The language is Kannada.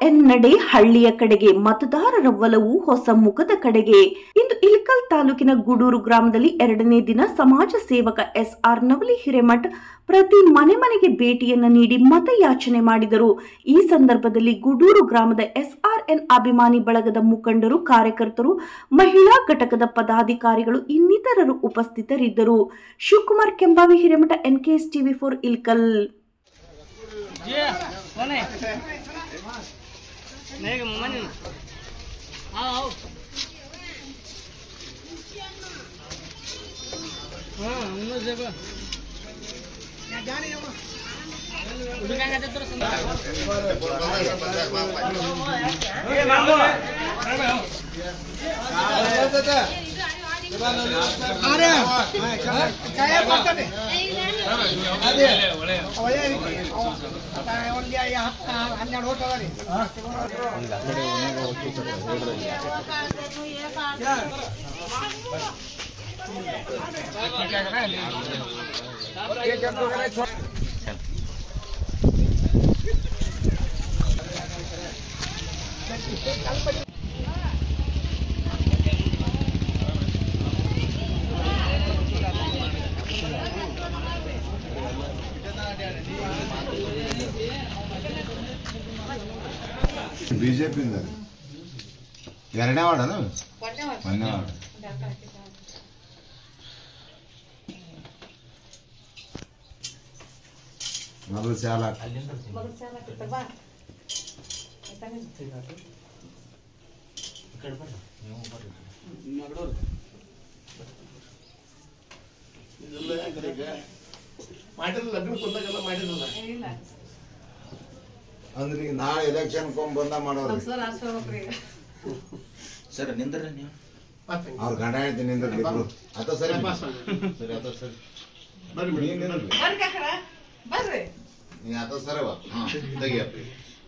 ಎನ್ನಡೆ ಹಳ್ಳಿಯ ಕಡೆಗೆ ಮತದಾರರ ಒಲವು ಹೊಸ ಮುಖದ ಕಡೆಗೆ ಇಂದು ಇಲ್ಕಲ್ ತಾಲೂಕಿನ ಗೂಡೂರು ಗ್ರಾಮದಲ್ಲಿ ಎರಡನೇ ದಿನ ಸಮಾಜ ಸೇವಕ ಎಸ್ ಆರ್ ನವಲಿ ಹಿರೇಮಠ್ ಪ್ರತಿ ಮನೆ ಮನೆಗೆ ಭೇಟಿಯನ್ನ ನೀಡಿ ಮತಯಾಚನೆ ಮಾಡಿದರು ಈ ಸಂದರ್ಭದಲ್ಲಿ ಗೂಡೂರು ಗ್ರಾಮದ ಎಸ್ಆರ್ಎನ್ ಅಭಿಮಾನಿ ಬಳಗದ ಮುಖಂಡರು ಕಾರ್ಯಕರ್ತರು ಮಹಿಳಾ ಘಟಕದ ಪದಾಧಿಕಾರಿಗಳು ಇನ್ನಿತರರು ಉಪಸ್ಥಿತರಿದ್ದರು Shivakumar Kembhavi Hiremath NKS TV four Ilkal ये कौन है नहीं कि मम्मा नहीं आओ आओ हाँ हम लोग जब उधर क्या कहते तेरे संग ಬಿಜೆಪಿಯಿಂದ ಎರಡನೇ ವಾರ್ಡ್ ಅದು ಒಂದನೇ ವಾರ್ಡ್ ಮೊದಲು ಸಾಲ ಮಾಡಿರಲ್ಲ ಲಗ್ನ ಕೊಂದಾಗೆಲ್ಲ ಮಾಡಿರಲ್ಲ ಅಂದ್ರೆ ಈಗ ನಾಳೆ ಎಲೆಕ್ಷನ್ ಕೊಂಡ್ ಬಂದ ಮಾಡೋರು ಸರ್ ನಿಂದ್ರಿ ನೀವು ಅವ್ರ ಗಂಡ ಹೆಂಡತಿ ನಿಂದಿರ್ಲಿ ಇಬ್ರು ಅತ ಸರಿ ಸರಿ ಅತ ಸರಿ ಬರ್ರಿ ನೀನ್ ನಿಂದ್ರಲಿ ನೀ ಅತ ಸರಿವ ಹಾ ತೆಗಿಯಪ್ಪ